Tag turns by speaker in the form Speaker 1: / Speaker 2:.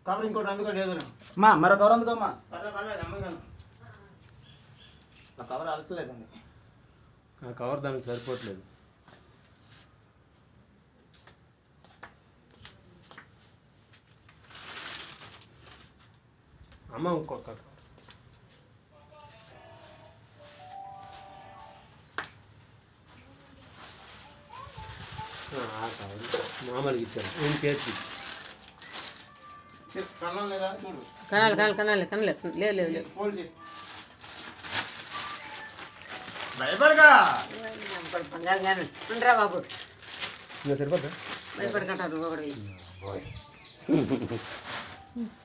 Speaker 1: Cover ఇంకోటి అందుకో లేదు
Speaker 2: మా మరో కవర్ అందుకోమ్మా
Speaker 1: పర్లే పర్లేదు అమ్మగాను ఆ కవర్ అలసలేదండి
Speaker 3: ఆ కవర్ దానికి సరిపోవట్లేదు అమ్మ ఇంకొక కవర్. ఆ, ఆ కవర్ మామూలుగా ఇచ్చాను ఏం చేతి
Speaker 1: కన్నం లేదా చూడు
Speaker 4: కనాలి కనాలి కనాలి కనలే లేదు లేదు లేదు
Speaker 1: ఫోల్డ్ చేయి భయపడగా
Speaker 4: బంగారు కానీ ఉండరా బాబు
Speaker 3: ఇంకా సరిపోద్దా
Speaker 4: భయపడకంటారు ఒకటి